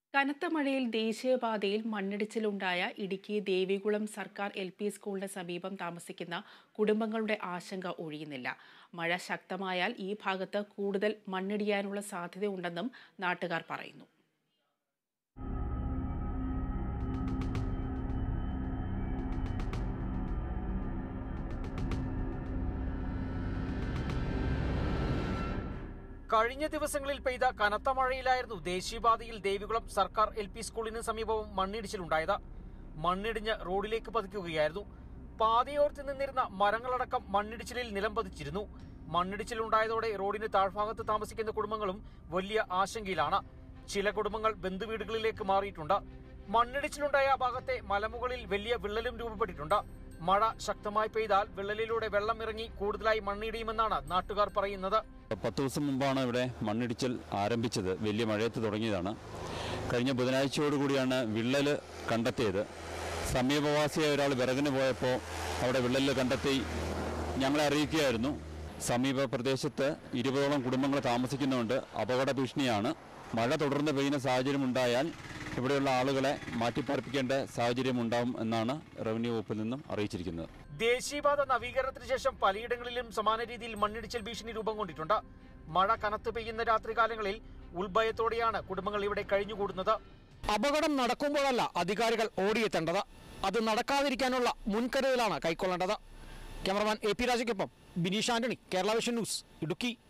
കനത്ത മഴയിൽ ദേശീയപാതയിൽ മണ്ണിടിച്ചിലുണ്ടായ ഇടുക്കി ദേവികുളം സർക്കാർ എൽ പി സ്കൂളിന് സമീപം താമസിക്കുന്ന കുടുംബങ്ങളുടെ ആശങ്ക ഒഴിയുന്നില്ല മഴ ശക്തമായാൽ ഈ ഭാഗത്ത് കൂടുതൽ മണ്ണിടിയാനുള്ള സാധ്യതയുണ്ടെന്നും നാട്ടുകാർ പറയുന്നു കഴിഞ്ഞ ദിവസങ്ങളിൽ പെയ്ത കനത്ത മഴയിലായിരുന്നു ദേശീയപാതയിൽ ദേവികുളം സർക്കാർ എൽ പി സ്കൂളിന് സമീപവും മണ്ണിടിച്ചിലുണ്ടായത് മണ്ണിടിഞ്ഞ് റോഡിലേക്ക് പതിക്കുകയായിരുന്നു പാതയോർത്ത് നിന്നിരുന്ന മരങ്ങളടക്കം മണ്ണിടിച്ചിലിൽ നിലം പതിച്ചിരുന്നു മണ്ണിടിച്ചിലുണ്ടായതോടെ റോഡിന് താഴ്ഭാഗത്ത് താമസിക്കുന്ന കുടുംബങ്ങളും വലിയ ആശങ്കയിലാണ് ചില കുടുംബങ്ങൾ ബന്ധുവീടുകളിലേക്ക് മാറിയിട്ടുണ്ട് മണ്ണിടിച്ചിലുണ്ടായ ഭാഗത്തെ മലമുകളിൽ വലിയ വിള്ളലും രൂപപ്പെട്ടിട്ടുണ്ട് മഴ ശക്തമായി പെയ്താൽ വിള്ളലിലൂടെ വെള്ളം ഇറങ്ങി കൂടുതലായി മണ്ണിടിയുമെന്നാണ് നാട്ടുകാർ പറയുന്നത് പത്ത് ദിവസം മുമ്പാണ് ഇവിടെ മണ്ണിടിച്ചിൽ ആരംഭിച്ചത് വലിയ മഴയത്ത് തുടങ്ങിയതാണ് കഴിഞ്ഞ ബുധനാഴ്ചയോടുകൂടിയാണ് വിള്ളൽ കണ്ടെത്തിയത് സമീപവാസിയായ ഒരാൾ വിറകിന് പോയപ്പോൾ അവിടെ വിള്ളൽ കണ്ടെത്തി ഞങ്ങളെ അറിയിക്കുകയായിരുന്നു സമീപ പ്രദേശത്ത് ഇരുപതോളം കുടുംബങ്ങൾ താമസിക്കുന്നുണ്ട് അപകട ഭീഷണിയാണ് മഴ തുടർന്ന് പെയ്യുന്ന സാഹചര്യം ഉണ്ടായാൽ ഇവിടെയുള്ള ആളുകളെ മാറ്റിപ്പാർപ്പിക്കേണ്ട സാഹചര്യം ഉണ്ടാവും എന്നാണ് റവന്യൂ വകുപ്പിൽ നിന്നും അറിയിച്ചിരിക്കുന്നത് ദേശീയപാത നവീകരണത്തിന് ശേഷം പലയിടങ്ങളിലും സമാന രീതിയിൽ മണ്ണിടിച്ചിൽ ഭീഷണി രൂപം കൊണ്ടിട്ടുണ്ട് മഴ കനത്ത് പെയ്യുന്ന രാത്രികാലങ്ങളിൽ ഉൾഭയത്തോടെയാണ് കുടുംബങ്ങൾ ഇവിടെ കഴിഞ്ഞുകൂടുന്നത് അപകടം നടക്കുമ്പോഴല്ല അധികാരികൾ ഓടിയെത്തേണ്ടത് അത് നടക്കാതിരിക്കാനുള്ള മുൻകരുതലാണ് കൈക്കൊള്ളേണ്ടത് ക്യാമറമാൻ എ പി രാജയ്ക്കൊപ്പം ബിനീഷ് ആന്റണി കേരള വിഷൻ ന്യൂസ് ഇടുക്കി